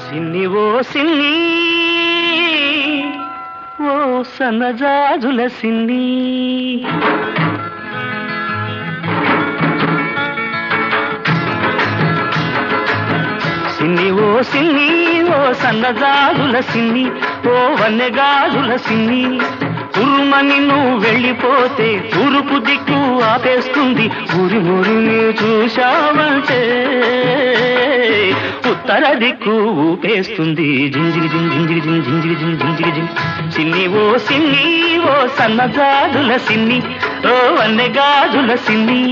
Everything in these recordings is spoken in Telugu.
సిన్ని ఓ సిన్ని ఓ సన్నజాజుల సిన్ని సిన్ని ఓ సిన్ని ఓ సన్నజాజుల సిన్ని ఓ వన్నెగాజుల సిన్ని ఉరుమని నువ్వు వెళ్ళిపోతే తూర్పు దిక్కు ఆపేస్తుంది ఊరి మురిని చూశావంటే ఉత్తర దిక్కు ఊపేస్తుంది జింజిగి జింగ్ జింజిగి జింగ్ జింజిగి జింగ్ జింజిగి జింగ్ సిన్ని ఓ సిన్ని ఓ సన్నజాజుల సిన్ని ఓ వన్నెగాజుల సిన్ని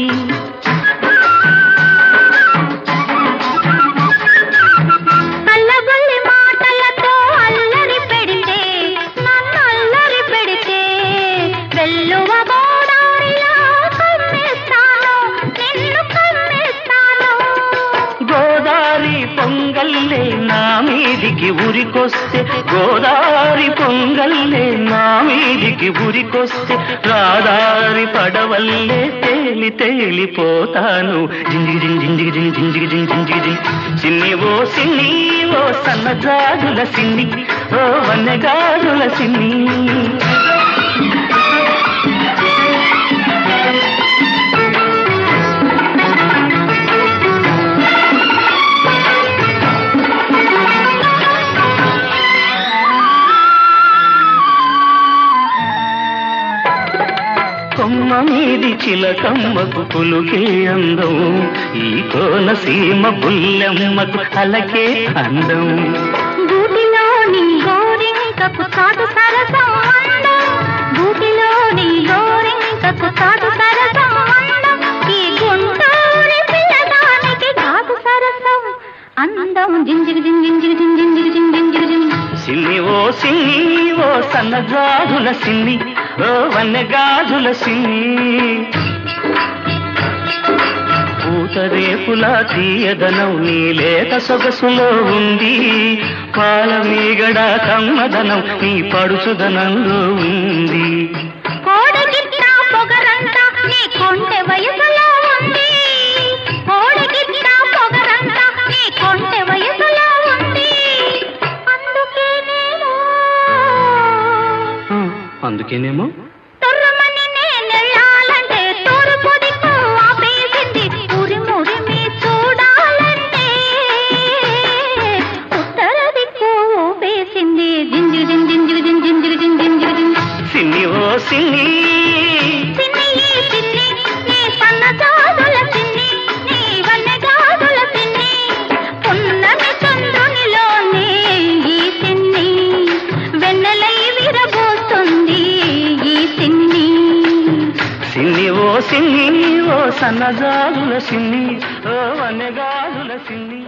అల్లబొల్లి మాటలతో అల్లరి పెడితే నన్ను అల్లరి పెడితే వెల్లువ గోదారిలో కమ్మేస్తాను నిన్ను కమ్మేస్తాను గోదారి పొంగల్లే నా మీదికి ఉరికొస్తే గోదారి పొంగల్లే నా మీదికి ఉరికొస్తే రాదారి పడవల్లే తేలి తేలిపోతాను జింజిగి జింగ్ జింజిగి జింగ్ జింజిగి జింగ్ జింజిగి జింగ్ సిన్ని ఓ సిన్ని ఓ సన్నజాజుల సిన్ని ఓ వన్నెగాజుల సిన్ని కొమ్మ మీది చిలకమ్మకు పులుకే అందం ఈ కోనసీమ పుల్లెమ్మకు అలకే అందం గూటిలోని గోరింకకు కాదు సరసం అందం గూటిలోని గోరింకకు కాదు సరసం అందం ఈ గుంటూరి పిల్లదానికి కాదు సరసం అందం జింజిగి జింజిగి జింజిగి జింజిగి జింజిగి సిన్ని ఓ సిన్ని ఓ సన్నగాజుల సిన్ని ఓ వన్నెగాజుల సిన్ని పూతరేపుల తీయదనం నీ లేత సొగసులో ఉంది పాల మీగడ కమ్మదనం నీ పడుచుదనంలో ఉంది కోడిగిట్ట పొగరంతా నీ కొంటె వయసులో ఉంది కోడిగిట్ట పొగరంతా నీ కొంటె వయసులో ఉంది అందుకే నేను ఆ, అందుకేనేమో తుర్రమని నేనెళ్ళాలంటే తూర్పు దిక్కు ఆపేసింది ఉరిమి ఉరిమి చూడాలంటే ఉత్తర దిక్కు ఊపేసింది జింజిగి జింజిగి జింజిగి జింజిగి జింజిగి సిన్ని ఓ సిన్ని సిన్ని ఈ సిన్ని నీ సన్నజాజుల సిన్ని నీ వన్నెగాజుల సిన్ని పున్నమి చంద్రునిలోనే ఈ సిన్ని వెన్నెలై విరబోతుంది ఈ సిన్ని సిన్ని ఓ సిన్ని ఓ సన్నజాజుల సిన్ని ఓ వన్నెగాజుల సిన్ని